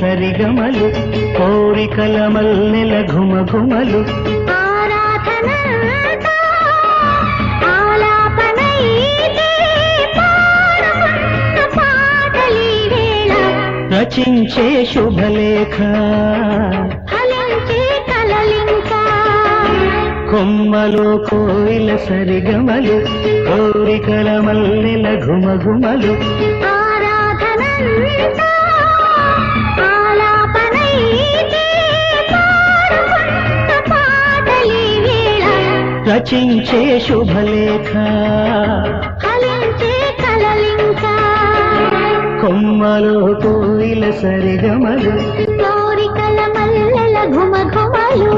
సరిగమలు కోరికల మల్లెల ఘుమఘుమలు ఆరాధనంతా ఆలాపనైతే పాడుకున్న పాటలీ వేళ రచించే శుభలేఖ ఫలించే కలలింకా కొమ్మలో కోయిల సరిగమలు కోరికల మల్లెల ఘుమఘుమలు ఆరాధనంతా ఆలాపనైతే పాడుకున్న పాటలీ వేళ రచించే శుభలేఖ ఫలించే కలలింకా కొమ్మలో కోయిల సరిగమలు కోరికల మల్లెల ఘుమఘుమలు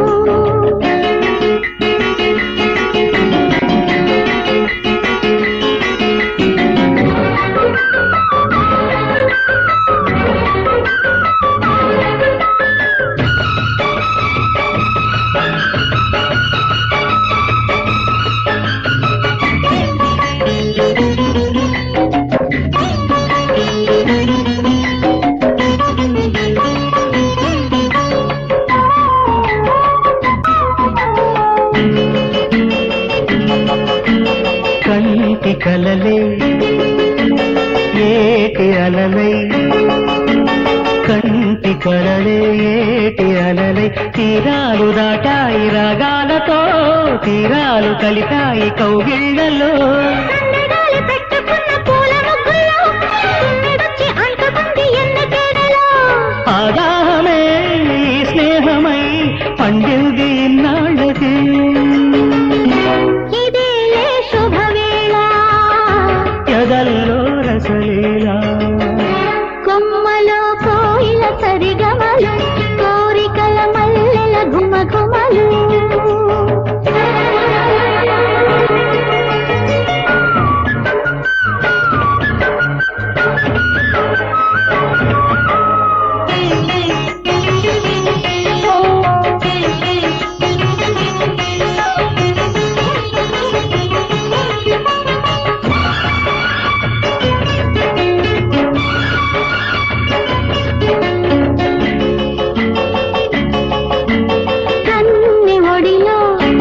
కంటి కలలే ఏటి అలలై కంటి కలలే ఏటి అలలై తీరాలు దాటాయి రాగాలతో తీరాలు కలితాయి కౌగిళ్లలో సన్నడాలు పెట్టుకున్న పూల ముగ్గుల్లో తుమ్మెదొచ్చి అంటుకుంది ఎన్నకేడలో ఆదాహమే ఈ స్నేహమై పండింది ఇన్నాళ్ళకి ఇదేలే శుభవేళ ఎదల్లో రసలీలా కొమ్మలో కోయిల సరిగమలు కోరికల మల్లెల ఘుమఘుమలు కన్ని ఒడిలో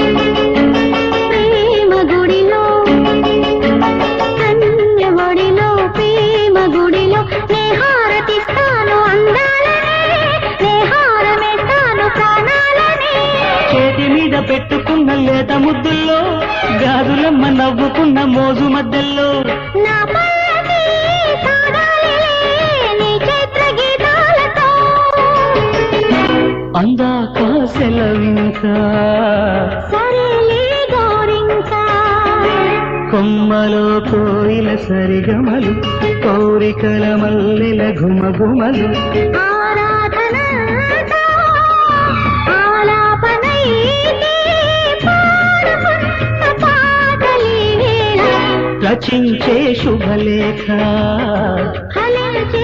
ప్రేమ గుడిలో కన్ని ఒడిలో ప్రేమ గుడిలో నేహారతిస్తాను అందాలనే నేహారమేస్తాను ప్రాణాలనే చేతి మీద పెట్టుకున్న లేత ముద్దుల్లో గాజులమ్మ నవ్వుకున్న మోజు మధ్యల్లో నా పల్లకి సాగాలిలే నీ చైత్ర గీతాలతో అందాక సెలవింకా సరేలే గోరింకా కొమ్మలో కోయిల సరిగమలు కోరికల మల్లెల ఘుమఘుమలు ఆరాధనంతా ఆలాపనైతే పాడుకున్న పాటలీ వేళ రచించే శుభలేఖ ఫలించే